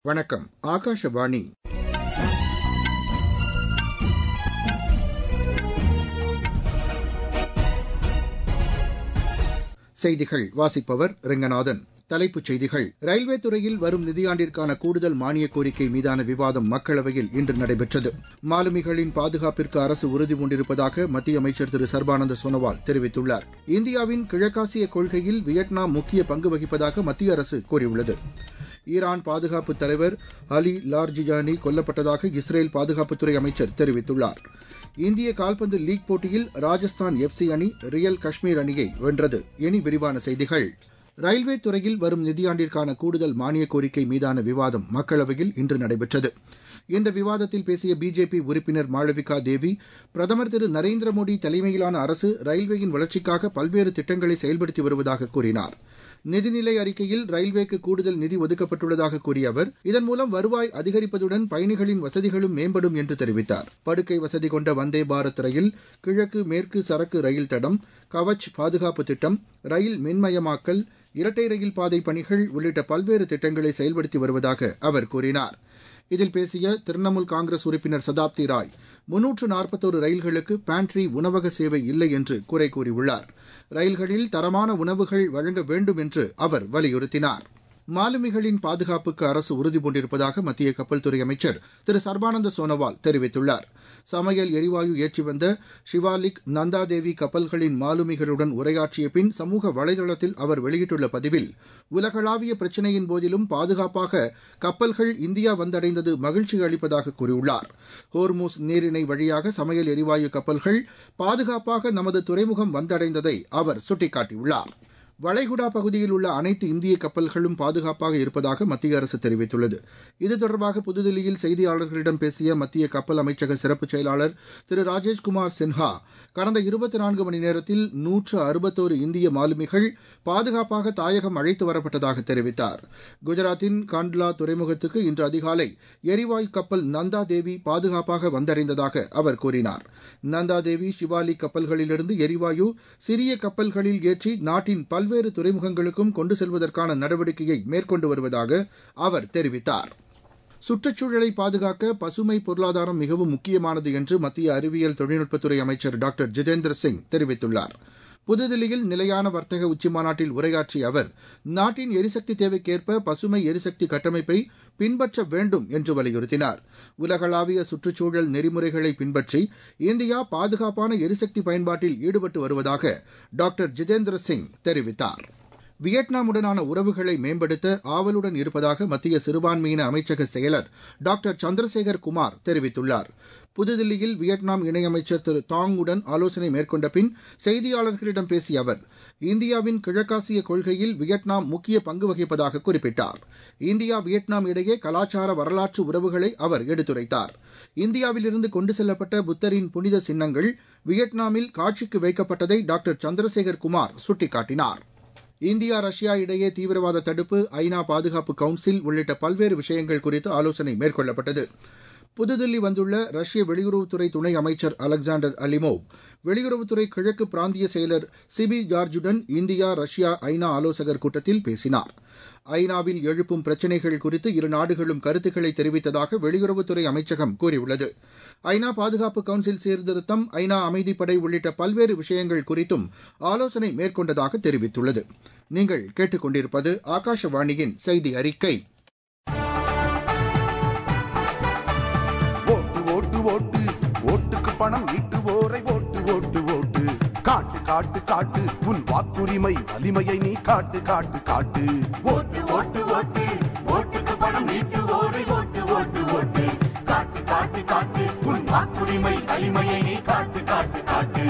வணக்கம் ஆகாஷவாணி செய்திகள் வாசிப்பவர் ரெங்கநாதன் தலைப்புச் செய்திகள் ரயில்வே துறையில் வரும் நிதியாண்டிற்கான கூடுதல் மானியக் கோரிக்கை மீதான விவாதம் மக்களவையில் இன்று நடைபெற்றது மாலுமிகளின் பாதுகாப்பிற்கு அரசு உறுதி பூண்டிருப்பதாக மத்திய அமைச்சர் திரு சர்பானந்த சோனோவால் தெரிவித்துள்ளார் இந்தியாவின் கிழக்காசிய கொள்கையில் வியட்நாம் முக்கிய பங்கு வகிப்பதாக மத்திய அரசு கூறியுள்ளது ஈரான் பாதுகாப்பு தலைவர் அலி லார்ஜியானி கொல்லப்பட்டதாக இஸ்ரேல் பாதுகாப்புத்துறை அமைச்சர் தெரிவித்துள்ளார் இந்திய கால்பந்து லீக் போட்டியில் ராஜஸ்தான் எஃப்சி அணி ரியல் காஷ்மீர் அணியை வென்றது இனி விரிவான செய்திகள் ரயில்வே துறையில் வரும் நிதியாண்டிற்கான கூடுதல் மானியக் கோரிக்கை மீதான விவாதம் மக்களவையில் இன்று நடைபெற்றது இந்த விவாதத்தில் பேசிய பிஜேபி உறுப்பினர் மாளவிகா தேவி பிரதமர் திரு நரேந்திர மோடி தலைமையிலான அரசு ரயில்வேயின் வளர்ச்சிக்காக பல்வேறு திட்டங்களை செயல்படுத்தி வருவதாக கூறினார் நிதிநிலை அறிக்கையில் ரயில்வேக்கு கூடுதல் நிதி ஒதுக்கப்பட்டுள்ளதாக கூறிய அவர் இதன் மூலம் வருவாய் அதிகரிப்பதுடன் பயணிகளின் வசதிகளும் மேம்படும் என்று தெரிவித்தார் படுக்கை வசதி கொண்ட வந்தே பாரத் ரயில் கிழக்கு மேற்கு சரக்கு ரயில் தடம் கவச் பாதுகாப்பு திட்டம் ரயில் மின்மயமாக்கல் இரட்டை ரயில் பாதை பணிகள் உள்ளிட்ட பல்வேறு திட்டங்களை செயல்படுத்தி வருவதாக அவர் கூறினார் இதில் பேசிய திரிணாமுல் காங்கிரஸ் உறுப்பினர் சதாப்தி ராய் முன்னூற்று நாற்பத்தோரு ரயில்களுக்கு பேண்ட்ரி உணவக சேவை இல்லை என்று குறை கூறியுள்ளார் ரயில்களில் தரமான உணவுகள் வழங்க வேண்டும் என்று அவர் வலியுறுத்தினார் மாலுமிகளின் பாதுகாப்புக்கு அரசு உறுதிபூண்டிருப்பதாக மத்திய கப்பல் துறை அமைச்சர் திரு சர்பானந்த சோனோவால் தெரிவித்துள்ளார் சமையல் எரிவாயு ஏற்றி வந்த ஷிவாலிக் நந்தாதேவி கப்பல்களின் மாலுமிகளுடன் உரையாற்றிய பின் சமூக வலைதளத்தில் அவர் வெளியிட்டுள்ள பதிவில் உலகளாவிய பிரச்சினையின் போதிலும் பாதுகாப்பாக கப்பல்கள் இந்தியா வந்தடைந்தது மகிழ்ச்சி அளிப்பதாக கூறியுள்ளார் ஹோர்மூஸ் நீரிணை வழியாக சமையல் எரிவாயு கப்பல்கள் பாதுகாப்பாக நமது துறைமுகம் வந்தடைந்ததை அவர் சுட்டிக்காட்டியுள்ளார் வளைகுடா பகுதியில் உள்ள அனைத்து இந்திய கப்பல்களும் பாதுகாப்பாக இருப்பதாக மத்திய அரசு தெரிவித்துள்ளது இது தொடர்பாக புதுதில்லியில் செய்தியாளர்களிடம் பேசிய மத்திய கப்பல் அமைச்சக சிறப்பு செயலாளர் திரு ராஜேஷ்குமார் சின்ஹா கடந்த இருபத்தி நான்கு மணி நேரத்தில் நூற்று அறுபத்தோரு இந்திய மாலுமிகள் பாதுகாப்பாக தாயகம் அழைத்து வரப்பட்டதாக தெரிவித்தார் குஜராத்தின் காண்ட்லா துறைமுகத்துக்கு இன்று அதிகாலை எரிவாயு கப்பல் நந்தா தேவி பாதுகாப்பாக வந்தடைந்ததாக அவர் கூறினார் நந்தா தேவி ஷிவாலி கப்பல்களிலிருந்து எரிவாயு சிறிய கப்பல்களில் ஏற்றி நாட்டின் பல்வேறு பல்வேறு துறைமுகங்களுக்கும் கொண்டு செல்வதற்கான நடவடிக்கையை மேற்கொண்டு வருவதாக அவர் தெரிவித்தார் சுற்றுச்சூழலை பாதுகாக்க பசுமை பொருளாதாரம் மிகவும் முக்கியமானது என்று மத்திய அறிவியல் தொழில்நுட்பத்துறை அமைச்சர் டாக்டர் ஜிதேந்திர சிங் தெரிவித்துள்ளார் புதுதில்லியில் நிலையான வர்த்தக உச்சிமாநாட்டில் உரையாற்றிய அவர் நாட்டின் எரிசக்தி தேவைக்கேற்ப பசுமை எரிசக்தி கட்டமைப்பை பின்பற்ற வேண்டும் என்று வலியுறுத்தினார் உலகளாவிய சுற்றுச்சூழல் நெறிமுறைகளை பின்பற்றி இந்தியா பாதுகாப்பான எரிசக்தி பயன்பாட்டில் ஈடுபட்டு வருவதாக டாக்டர் ஜிதேந்திர சிங் தெரிவித்தார் வியட்நாமுடனான உறவுகளை மேம்படுத்த ஆவலுடன் இருப்பதாக மத்திய சிறுபான்மையின அமைச்சக செயலர் டாக்டர் சந்திரசேகர் குமார் தெரிவித்துள்ளார் புதுதில்லியில் வியட்நாம் இணையமைச்சர் திரு தாங்குடன் ஆலோசனை மேற்கொண்ட பின் செய்தியாளர்களிடம் பேசிய அவர் இந்தியாவின் கிழக்காசிய கொள்கையில் வியட்நாம் முக்கிய பங்கு வகிப்பதாக குறிப்பிட்டார் இந்தியா வியட்நாம் இடையே கலாச்சார வரலாற்று உறவுகளை அவர் எடுத்துரைத்தார் இந்தியாவிலிருந்து கொண்டு செல்லப்பட்ட புத்தரின் புனித சின்னங்கள் வியட்நாமில் காட்சிக்கு வைக்கப்பட்டதை டாக்டர் சந்திரசேகர் குமார் சுட்டிக்காட்டினார் இந்தியா ரஷ்யா இடையே தீவிரவாத தடுப்பு ஐநா பாதுகாப்பு கவுன்சில் உள்ளிட்ட பல்வேறு விஷயங்கள் குறித்து ஆலோசனை மேற்கொள்ளப்பட்டது புதுதில்லி வந்துள்ள ரஷ்ய வெளியுறவுத்துறை துணை அமைச்சர் அலெக்சாண்டர் அலிமோவ் வெளியுறவுத்துறை கிழக்கு பிராந்திய செயலர் சிபி ஜார்ஜுடன் இந்தியா ரஷ்யா ஐநா ஆலோசகர் கூட்டத்தில் பேசினார் ஐநாவில் எழுப்பும் பிரச்சினைகள் குறித்து இரு நாடுகளும் கருத்துக்களை தெரிவித்ததாக வெளியுறவுத்துறை அமைச்சகம் கூறியுள்ளது ஐநா பாதுகாப்பு கவுன்சில் சீர்திருத்தம் ஐநா அமைதிப்படை உள்ளிட்ட பல்வேறு விஷயங்கள் குறித்தும் ஆலோசனை மேற்கொண்டதாக தெரிவித்துள்ளது நீங்கள் கேட்டுக்கொண்டிருப்பது ஆகாஷவாணியின் செய்தி அறிக்கை ஓட்டு ஓட்டு ஓட்டு ஓட்டுக்கு பணம் ஈட்டுவோரை ஓட்டு ஓட்டு ஓட்டு காட்டு காட்டு காட்டு உன் வாக்குரிமை வலிமையை நீ காட்டு காட்டு காட்டு ஓட்டு ஓட்டு ஓட்டு ஓட்டுக்கு பணம் நீட்டுவோரை ஓட்டு ஓட்டு ஓட்டு காட்டு காட்டு காட்டு உன் வாக்குரிமை வலிமையை நீ காட்டு காட்டு காட்டு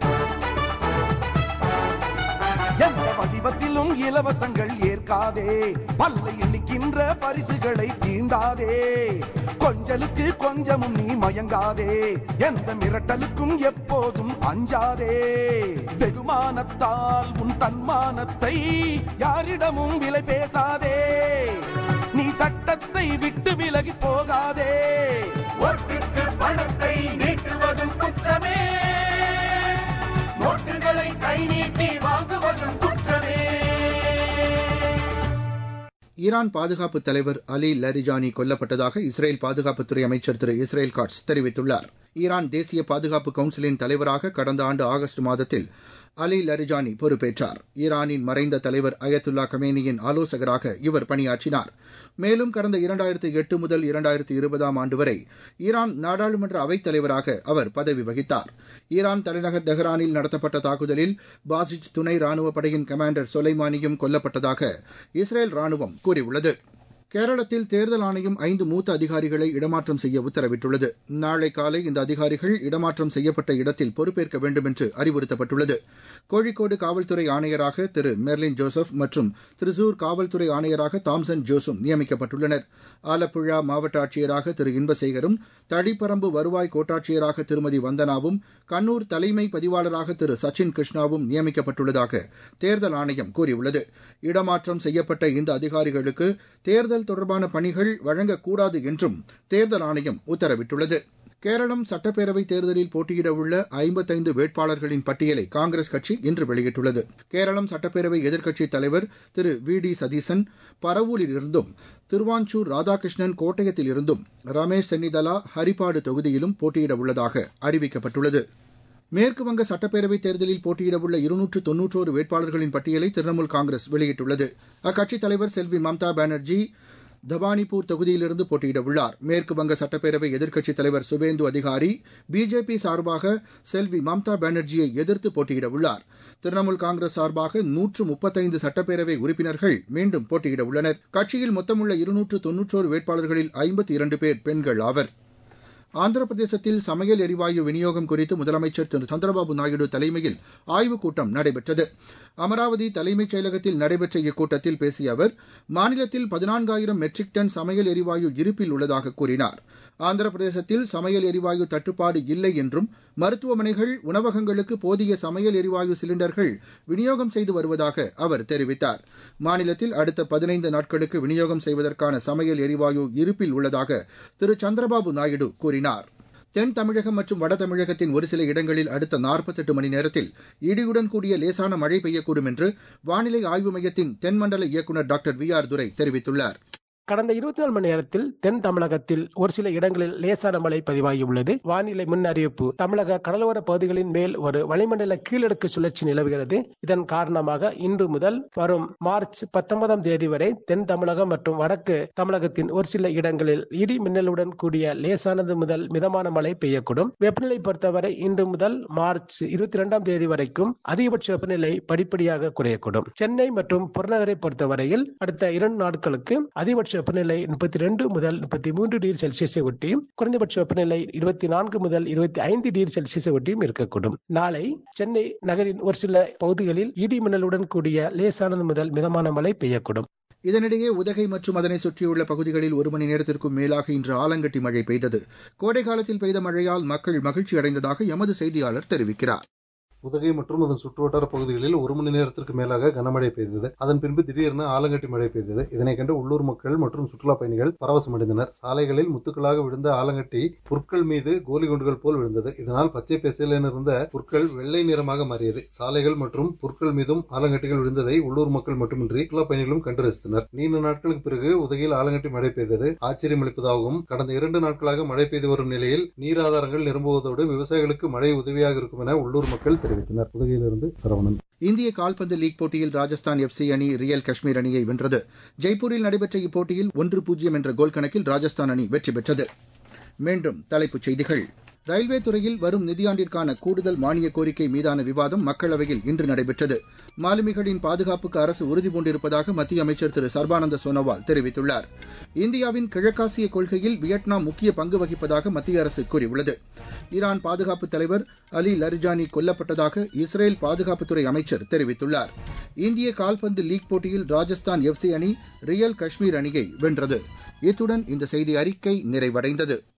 எந்த வடிவத்திலும் இலவசங்கள் ஏற்காதே பல்லை இழிக்கின்ற பரிசுகளை தீண்டாதே கொஞ்சலுக்கு கொஞ்சமும் நீ மயங்காதே எந்த மிரட்டலுக்கும் எப்போதும் அஞ்சாதே வெகுமானத்தால் உன் தன்மானத்தை யாரிடமும் விலை பேசாதே நீ சட்டத்தை விட்டு விலகி போகாதே ஓட்டுக்கு பணத்தை நீட்டுவதும் குற்றமே நோட்டுகளை கை நீட்டி வாங்குவதும் குற்றமே ஈரான் பாதுகாப்பு தலைவர் அலி லரிஜானி கொல்லப்பட்டதாக இஸ்ரேல் பாதுகாப்புத்துறை அமைச்சர் திரு இஸ்ரேல் காட்ஸ் தெரிவித்துள்ளார் ஈரான் தேசிய பாதுகாப்பு கவுன்சிலின் தலைவராக கடந்த ஆண்டு ஆகஸ்ட் மாதத்தில் அலி லரிஜானி பொறுப்பேற்றார் ஈரானின் மறைந்த தலைவர் அயத்துல்லா கமேனியின் ஆலோசகராக இவர் பணியாற்றினார் மேலும் கடந்த இரண்டாயிரத்து எட்டு முதல் இரண்டாயிரத்து இருபதாம் ஆண்டு வரை ஈரான் நாடாளுமன்ற அவைத் தலைவராக அவர் பதவி வகித்தார் ஈரான் தலைநகர் தெஹ்ரானில் நடத்தப்பட்ட தாக்குதலில் பாசிஜ் துணை ராணுவ படையின் கமாண்டர் சொலைமானியும் கொல்லப்பட்டதாக இஸ்ரேல் ராணுவம் கூறியுள்ளது கேரளத்தில் தேர்தல் ஆணையம் ஐந்து மூத்த அதிகாரிகளை இடமாற்றம் செய்ய உத்தரவிட்டுள்ளது நாளை காலை இந்த அதிகாரிகள் இடமாற்றம் செய்யப்பட்ட இடத்தில் பொறுப்பேற்க வேண்டும் என்று அறிவுறுத்தப்பட்டுள்ளது கோழிக்கோடு காவல்துறை ஆணையராக திரு மெர்லின் ஜோசப் மற்றும் திருசூர் காவல்துறை ஆணையராக தாம்சன் ஜோசும் நியமிக்கப்பட்டுள்ளனர் ஆலப்புழா மாவட்ட ஆட்சியராக திரு இன்பசேகரும் தடிப்பரம்பு வருவாய் கோட்டாட்சியராக திருமதி வந்தனாவும் கண்ணூர் தலைமை பதிவாளராக திரு சச்சின் கிருஷ்ணாவும் நியமிக்கப்பட்டுள்ளதாக தேர்தல் ஆணையம் கூறியுள்ளது இடமாற்றம் செய்யப்பட்ட இந்த அதிகாரிகளுக்கு தேர்தல் தொடர்பான பணிகள் வழங்கக்கூடாது என்றும் தேர்தல் ஆணையம் உத்தரவிட்டுள்ளது கேரளம் சட்டப்பேரவைத் தேர்தலில் போட்டியிடவுள்ள ஐம்பத்தைந்து வேட்பாளர்களின் பட்டியலை காங்கிரஸ் கட்சி இன்று வெளியிட்டுள்ளது கேரளம் சட்டப்பேரவை எதிர்க்கட்சித் தலைவர் திரு வி டி சதீசன் பரவூரிலிருந்தும் திருவாஞ்சூர் ராதாகிருஷ்ணன் கோட்டயத்திலிருந்தும் ரமேஷ் சென்னிதலா ஹரிப்பாடு தொகுதியிலும் போட்டியிடவுள்ளதாக அறிவிக்கப்பட்டுள்ளது மேற்குவங்க சட்டப்பேரவைத் தேர்தலில் போட்டியிடவுள்ள இருநூற்று தொன்னூற்றோரு வேட்பாளர்களின் பட்டியலை திரிணாமுல் காங்கிரஸ் வெளியிட்டுள்ளது அக்கட்சித் தலைவர் செல்வி மம்தா பானர்ஜி தபானிபூர் தொகுதியிலிருந்து போட்டியிடவுள்ளார் மேற்குவங்க சட்டப்பேரவை எதிர்க்கட்சித் தலைவர் சுபேந்து அதிகாரி பிஜேபி சார்பாக செல்வி மம்தா பானர்ஜியை எதிர்த்து போட்டியிடவுள்ளார் திரிணாமுல் காங்கிரஸ் சார்பாக நூற்று முப்பத்தைந்து சட்டப்பேரவை உறுப்பினர்கள் மீண்டும் போட்டியிடவுள்ளனர் கட்சியில் மொத்தமுள்ள இருநூற்று தொன்னூற்றோரு வேட்பாளர்களில் ஐம்பத்தி இரண்டு பேர் பெண்கள் ஆவர் ஆந்திர பிரதேசத்தில் சமையல் எரிவாயு விநியோகம் குறித்து முதலமைச்சர் திரு சந்திரபாபு நாயுடு தலைமையில் ஆய்வுக் கூட்டம் நடைபெற்றது அமராவதி தலைமைச் செயலகத்தில் நடைபெற்ற இக்கூட்டத்தில் பேசிய அவர் மாநிலத்தில் பதினான்காயிரம் மெட்ரிக் டன் சமையல் எரிவாயு இருப்பில் உள்ளதாக கூறினார் ஆந்திர பிரதேசத்தில் சமையல் எரிவாயு தட்டுப்பாடு இல்லை என்றும் மருத்துவமனைகள் உணவகங்களுக்கு போதிய சமையல் எரிவாயு சிலிண்டர்கள் விநியோகம் செய்து வருவதாக அவர் தெரிவித்தார் மாநிலத்தில் அடுத்த பதினைந்து நாட்களுக்கு விநியோகம் செய்வதற்கான சமையல் எரிவாயு இருப்பில் உள்ளதாக திரு சந்திரபாபு நாயுடு கூறினார் தென் தமிழகம் மற்றும் வட தமிழகத்தின் ஒரு சில இடங்களில் அடுத்த நாற்பத்தெட்டு மணி நேரத்தில் இடியுடன் கூடிய லேசான மழை பெய்யக்கூடும் என்று வானிலை ஆய்வு மையத்தின் தென்மண்டல இயக்குநர் டாக்டர் வி ஆர் துரை தெரிவித்துள்ளார் கடந்த இருபத்தி நாலு மணி நேரத்தில் தென் தமிழகத்தில் ஒரு சில இடங்களில் லேசான மழை பதிவாகியுள்ளது வானிலை முன் அறிவிப்பு தமிழக கடலோர பகுதிகளின் மேல் ஒரு வளிமண்டல கீழடுக்கு சுழற்சி நிலவுகிறது இதன் காரணமாக இன்று முதல் வரும் மார்ச் பத்தொன்பதாம் தேதி வரை தென் தமிழகம் மற்றும் வடக்கு தமிழகத்தின் ஒரு சில இடங்களில் இடி மின்னலுடன் கூடிய லேசானது முதல் மிதமான மழை பெய்யக்கூடும் வெப்பநிலை பொறுத்தவரை இன்று முதல் மார்ச் இருபத்தி இரண்டாம் தேதி வரைக்கும் அதிகபட்ச வெப்பநிலை படிப்படியாக குறையக்கூடும் சென்னை மற்றும் புறநகரை பொறுத்தவரையில் அடுத்த இரண்டு நாட்களுக்கு அதிகபட்ச வெப்பநிலை முப்பத்தி ரெண்டு முதல் முப்பத்தி மூன்று டிகிரி செல்சியஸை ஒட்டியும் குறைந்தபட்ச வெப்பநிலை இருபத்தி நான்கு முதல் இருபத்தி ஐந்து டிகிரி செல்சியஸை ஒட்டியும் இருக்கக்கூடும் நாளை சென்னை நகரின் ஒரு சில பகுதிகளில் இடி மின்னலுடன் கூடிய லேசானது முதல் மிதமான மழை பெய்யக்கூடும் இதனிடையே உதகை மற்றும் அதனை சுற்றியுள்ள பகுதிகளில் ஒரு மணி நேரத்திற்கும் மேலாக இன்று ஆலங்கட்டி மழை பெய்தது கோடை காலத்தில் பெய்த மழையால் மக்கள் மகிழ்ச்சி அடைந்ததாக எமது செய்தியாளர் தெரிவிக்கிறார் உதகை மற்றும் அதன் சுற்றுவட்டார பகுதிகளில் ஒரு மணி நேரத்திற்கு மேலாக கனமழை பெய்தது அதன் பின்பு திடீரென ஆலங்கட்டி மழை பெய்தது இதனை கண்டு உள்ளூர் மக்கள் மற்றும் சுற்றுலா பயணிகள் பரவசமடைந்தனர் சாலைகளில் முத்துக்களாக விழுந்த ஆலங்கட்டி புற்கள் மீது கோலி குண்டுகள் போல் விழுந்தது இதனால் பச்சை பெசையில இருந்த புற்கள் வெள்ளை நிறமாக மாறியது சாலைகள் மற்றும் புற்கள் மீதும் ஆலங்கட்டிகள் விழுந்ததை உள்ளூர் மக்கள் மட்டுமின்றி சுற்றுலா பயணிகளும் கண்டு ரசித்தனர் நீண்ட நாட்களுக்கு பிறகு உதகையில் ஆலங்கட்டி மழை பெய்தது ஆச்சரியமளிப்பதாகவும் கடந்த இரண்டு நாட்களாக மழை பெய்து வரும் நிலையில் நீர் ஆதாரங்கள் நிரம்புவதோடு விவசாயிகளுக்கு மழை உதவியாக இருக்கும் என உள்ளூர் மக்கள் தெரிவித்தனர் உதகையிலிருந்து சரவணன் இந்திய கால்பந்து லீக் போட்டியில் ராஜஸ்தான் எஃப்சி அணி ரியல் காஷ்மீர் அணியை வென்றது ஜெய்ப்பூரில் நடைபெற்ற இப்போட்டியில் ஒன்று பூஜ்ஜியம் என்ற கோல் கணக்கில் ராஜஸ்தான் அணி வெற்றி பெற்றது மீண்டும் தலைப்புச் செய்திகள் ரயில்வே துறையில் வரும் நிதியாண்டிற்கான கூடுதல் மானிய கோரிக்கை மீதான விவாதம் மக்களவையில் இன்று நடைபெற்றது மாலுமிகளின் பாதுகாப்புக்கு அரசு உறுதிபூண்டிருப்பதாக மத்திய அமைச்சர் திரு சர்பானந்த சோனோவால் தெரிவித்துள்ளார் இந்தியாவின் கிழக்காசிய கொள்கையில் வியட்நாம் முக்கிய பங்கு வகிப்பதாக மத்திய அரசு கூறியுள்ளது ஈரான் பாதுகாப்பு தலைவர் அலி லரிஜானி கொல்லப்பட்டதாக இஸ்ரேல் பாதுகாப்புத்துறை அமைச்சர் தெரிவித்துள்ளார் இந்திய கால்பந்து லீக் போட்டியில் ராஜஸ்தான் எஃப்சி அணி ரியல் காஷ்மீர் அணியை வென்றது இத்துடன் இந்த செய்தி அறிக்கை நிறைவடைந்தது